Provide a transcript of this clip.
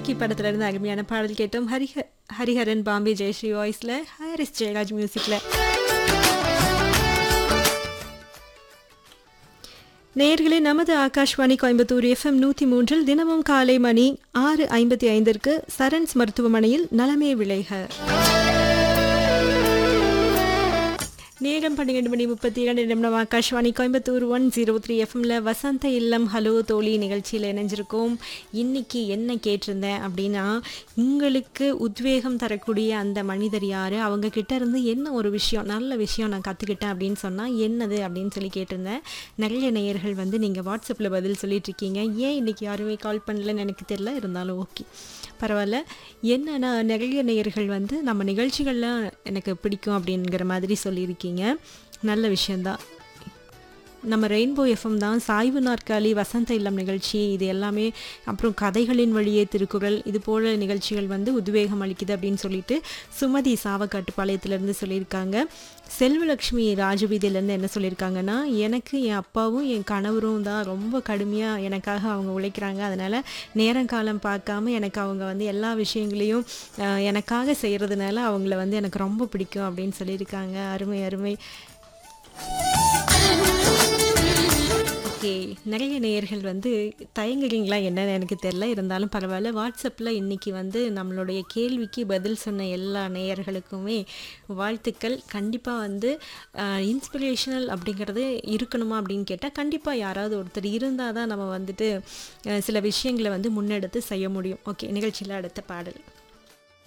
ராக்கி படத்துல இருந்து அருமையான பாடல் கேட்டோம் ஹரிஹ ஹரிஹரன் பாம்பே ஜெயஸ்ரீ வாய்ஸ்ல ஹாரிஸ் ஜெயராஜ் மியூசிக்ல நேயர்களே நமது ஆகாஷ்வாணி கோயம்புத்தூர் எஃப்எம் நூற்றி மூன்றில் தினமும் காலை மணி ஆறு ஐம்பத்தி ஐந்திற்கு சரண்ஸ் மருத்துவமனையில் நலமே விளைக நேரம் பன்னிரெண்டு மணி முப்பத்தி இரண்டு நிமிடம் Akashvani Coimbatore one zero three எஃப்எம்ல வசந்த இல்லம் ஹலோ தோழி நிகழ்ச்சியில் இணைஞ்சிருக்கோம் இன்னைக்கு என்ன கேட்டிருந்தேன் அப்படின்னா உங்களுக்கு உத்வேகம் தரக்கூடிய அந்த மனிதர் யார் அவங்க கிட்ட இருந்து என்ன ஒரு விஷயம் நல்ல விஷயம் நான் கற்றுக்கிட்டேன் அப்படின்னு சொன்னால் என்னது அப்படின்னு சொல்லி கேட்டிருந்தேன் நிறைய நேயர்கள் வந்து நீங்கள் வாட்ஸ்அப்பில் பதில் சொல்லிட்டு இருக்கீங்க ஏன் இன்னைக்கு யாருமே கால் பண்ணலன்னு எனக்கு தெரியல இருந்தாலும் ஓகே பரவாயில்ல என்னன்னா நிறைய நேயர்கள் வந்து நம்ம நிகழ்ச்சிகள்லாம் எனக்கு பிடிக்கும் அப்படிங்கிற மாதிரி சொல்லியிருக்கீங்க நல்ல விஷயந்தான் நம்ம ரெயின்போ எஃப்எம் தான் சாய்வு நாற்காலி வசந்த இல்லம் நிகழ்ச்சி இது எல்லாமே அப்புறம் கதைகளின் வழியே திருக்குறள் இது போல நிகழ்ச்சிகள் வந்து உத்வேகம் அளிக்குது அப்படின்னு சொல்லிட்டு சுமதி சாவக்காட்டுப்பாளையத்திலேருந்து சொல்லியிருக்காங்க செல்வலக்ஷ்மி ராஜவீதியிலேருந்து என்ன சொல்லியிருக்காங்கன்னா எனக்கு என் அப்பாவும் என் கணவரும் தான் ரொம்ப கடுமையாக எனக்காக அவங்க உழைக்கிறாங்க அதனால் நேரங்காலம் பார்க்காம எனக்கு அவங்க வந்து எல்லா விஷயங்களையும் அஹ், எனக்காக செய்கிறதுனால அவங்கள வந்து எனக்கு ரொம்ப பிடிக்கும் அப்படின்னு சொல்லியிருக்காங்க அருமை அருமை ஓகே நிறைய நேயர்கள் வந்து தயங்குறீங்களா என்னன்னு எனக்கு தெரில இருந்தாலும் பரவாயில்ல வாட்ஸ்அப்பில் இன்றைக்கி வந்து நம்மளுடைய கேள்விக்கு பதில் சொன்ன எல்லா நேயர்களுக்குமே வாழ்த்துக்கள் கண்டிப்பாக வந்து இன்ஸ்பிரேஷனல் அப்படிங்கிறது இருக்கணுமா அப்படின்னு கேட்டால் கண்டிப்பாக யாராவது ஒருத்தர் இருந்தால் தான் நம்ம வந்துட்டு அஹ், சில விஷயங்களை வந்து முன்னெடுத்து செய்ய முடியும் ஓகே நிகழ்ச்சியில் அடுத்த பாடல்